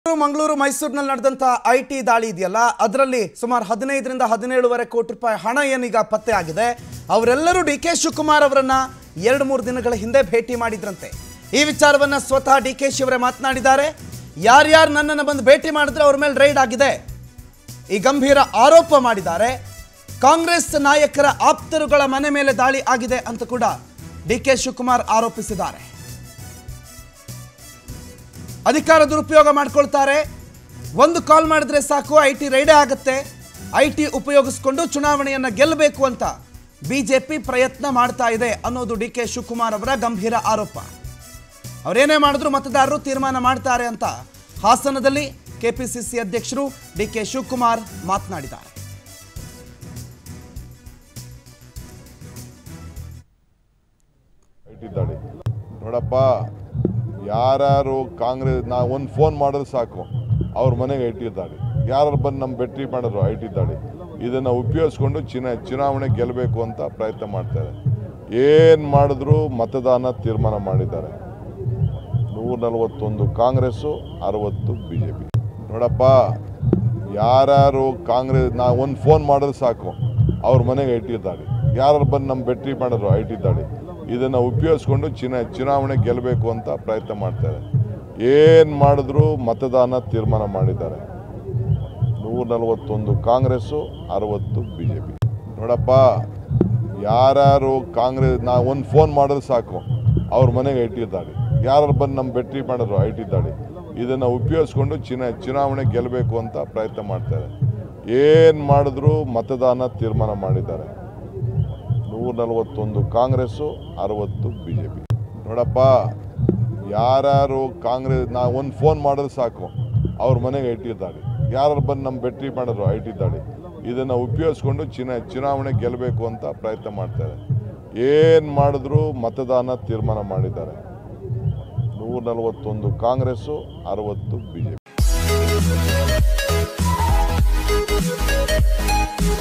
ಮಂಗಳೂರು ಮೈಸೂರಿನಲ್ಲಿ ನಡೆದಂತ I T ದಾಳಿ ಇದೆಯಲ್ಲ ಅದರಲ್ಲಿ ಸುಮಾರು ಹದಿನೈದರಿಂದ ಹದಿನೇಳುವರೆ ಕೋಟಿ ರೂಪಾಯಿ ಹಣ ಏನೀಗ ಪತ್ತೆ ಆಗಿದೆ ಅವರೆಲ್ಲರೂ ಡಿ ಕೆ ಶಿವಕುಮಾರ್ ಅವರನ್ನ ಎರಡು ಮೂರು ದಿನಗಳ ಹಿಂದೆ ಭೇಟಿ ಮಾಡಿದ್ರಂತೆ ಈ ವಿಚಾರವನ್ನ ಸ್ವತಃ ಡಿ ಕೆ ಶಿವರೇ ಮಾತನಾಡಿದ್ದಾರೆ ಯಾರ್ಯಾರು ನನ್ನನ್ನು ಬಂದು ಭೇಟಿ ಮಾಡಿದ್ರೆ ಅವ್ರ ಮೇಲೆ ರೈಡ್ ಆಗಿದೆ ಈ ಗಂಭೀರ ಆರೋಪ ಮಾಡಿದ್ದಾರೆ ಕಾಂಗ್ರೆಸ್ ನಾಯಕರ ಆಪ್ತರುಗಳ ಮನೆ ಮೇಲೆ ದಾಳಿ ಆಗಿದೆ ಅಂತ ಕೂಡ ಡಿ ಕೆ ಶಿವಕುಮಾರ್ ಆರೋಪಿಸಿದ್ದಾರೆ ಅಧಿಕಾರ ದುರುಪಯೋಗ ಮಾಡ್ಕೊಳ್ತಾರೆ ಒಂದು ಕಾಲ್ ಮಾಡಿದ್ರೆ ಸಾಕು ಐ ಟಿ ರೈಡೇ ಆಗುತ್ತೆ ಐ ಟಿ ಉಪಯೋಗಿಸ್ಕೊಂಡು ಚುನಾವಣೆಯನ್ನ ಗೆಲ್ಲಬೇಕು ಅಂತ ಬಿಜೆಪಿ ಪ್ರಯತ್ನ ಮಾಡ್ತಾ ಇದೆ ಅನ್ನೋದು ಡಿ ಕೆ ಶಿವಕುಮಾರ್ ಅವರ ಗಂಭೀರ ಆರೋಪ ಅವರೇನೇ ಮಾಡಿದ್ರು ಮತದಾರರು ತೀರ್ಮಾನ ಮಾಡ್ತಾರೆ ಅಂತ ಹಾಸನದಲ್ಲಿ ಕೆಪಿಸಿಸಿ ಅಧ್ಯಕ್ಷರು ಡಿ ಕೆ ಶಿವಕುಮಾರ್ ಮಾತನಾಡಿದ್ದಾರೆ ಇಟ್ಟಿದ್ದಾಳೆ ನೋಡಪ್ಪ ಯಾರ್ಯಾರು ಕಾಂಗ್ರೆಸ್ ನಾ ಒಂದು ಫೋನ್ ಮಾಡಿದ್ರೆ ಸಾಕು ಅವ್ರ ಮನೆಗೆ ಇಟ್ಟಿದ್ದಾಳೆ ಯಾರು ಬಂದು ನಮ್ಮ ಬೆಟ್ಟಿ ಮಾಡಿದ್ರು ಇಟ್ಟಿದ್ದಾಳೆ ಇದನ್ನು ಉಪಯೋಗಿಸ್ಕೊಂಡು ಚಿನ ಚುನಾವಣೆ ಗೆಲ್ಲಬೇಕು ಅಂತ ಪ್ರಯತ್ನ ಮಾಡ್ತಾರೆ ಏನು ಮಾಡಿದ್ರು ಮತದಾನ ತೀರ್ಮಾನ ಮಾಡಿದ್ದಾರೆ ನೂರ ನಲವತ್ತೊಂದು ಕಾಂಗ್ರೆಸ್ಸು ಅರವತ್ತು ಬಿ ಜೆ ಪಿ ನೋಡಪ್ಪ ಯಾರ್ಯಾರು ಕಾಂಗ್ರೆಸ್ ನಾ ಒಂದು ಫೋನ್ ಮಾಡಿದ್ರೆ ಸಾಕು ಅವ್ರ ಮನೆಗೆ ಇಟ್ಟಿದ್ದಾಳೆ ಯಾರು ಬಂದು ನಮ್ಮ ಬೆಟ್ಟಿ ಮಾಡಿದ್ರು ಇಟ್ಟಿದ್ದಾಳೆ ಇದನ್ನು ಉಪಯೋಗಿಸ್ಕೊಂಡು ಚಿನ ಚುನಾವಣೆ ಗೆಲ್ಲಬೇಕು ಅಂತ ಪ್ರಯತ್ನ ಮಾಡ್ತಾರೆ ಏನು ಮಾಡಿದ್ರು ಮತದಾನ ತೀರ್ಮಾನ ಮಾಡಿದ್ದಾರೆ ನೂರ ನಲವತ್ತೊಂದು ಕಾಂಗ್ರೆಸ್ಸು ಅರವತ್ತು ಬಿ ಜೆ ಪಿ ನೋಡಪ್ಪ ಯಾರ್ಯಾರು ಕಾಂಗ್ರೆಸ್ ನಾ ಒಂದು ಫೋನ್ ಮಾಡಿದ್ರೆ ಸಾಕು ಅವ್ರ ಮನೆಗೆ ಇಟ್ಟಿದ್ದಾಳೆ ಯಾರು ಬಂದು ನಮ್ಮ ಬೆಟ್ಟಿ ಮಾಡಿದ್ರು ಇಟ್ಟಿದ್ದಾಳೆ ಇದನ್ನು ಉಪಯೋಗಿಸ್ಕೊಂಡು ಚಿನ ಚುನಾವಣೆ ಗೆಲ್ಲಬೇಕು ಅಂತ ಪ್ರಯತ್ನ ಮಾಡ್ತಾರೆ ಏನು ಮಾಡಿದ್ರು ಮತದಾನ ತೀರ್ಮಾನ ಮಾಡಿದ್ದಾರೆ ನೂರ ನಲವತ್ತೊಂದು ಕಾಂಗ್ರೆಸ್ಸು ಅರವತ್ತು ಬಿ ಜೆ ಪಿ ನೋಡಪ್ಪ ಯಾರ್ಯಾರು ಕಾಂಗ್ರೆಸ್ ನಾ ಒಂದು ಫೋನ್ ಮಾಡಿದ್ರೆ ಸಾಕು ಅವ್ರ ಮನೆಗೆ ಇಟ್ಟಿದ್ದಾಳೆ ಯಾರು ಬಂದು ನಮ್ಮ ಬೆಟ್ಟಿ ಮಾಡಿದ್ರು ಇಟ್ಟಿದ್ದಾಳೆ ಇದನ್ನು ಉಪಯೋಗಿಸ್ಕೊಂಡು ಚಿನ ಚುನಾವಣೆ ಗೆಲ್ಲಬೇಕು ಅಂತ ಪ್ರಯತ್ನ ಮಾಡ್ತಾರೆ ಏನು ಮಾಡಿದ್ರು ಮತದಾನ ತೀರ್ಮಾನ ಮಾಡಿದ್ದಾರೆ ನೂರ ನಲವತ್ತೊಂದು ಕಾಂಗ್ರೆಸ್ಸು ಅರವತ್ತು ಬಿ ಜೆ ಪಿ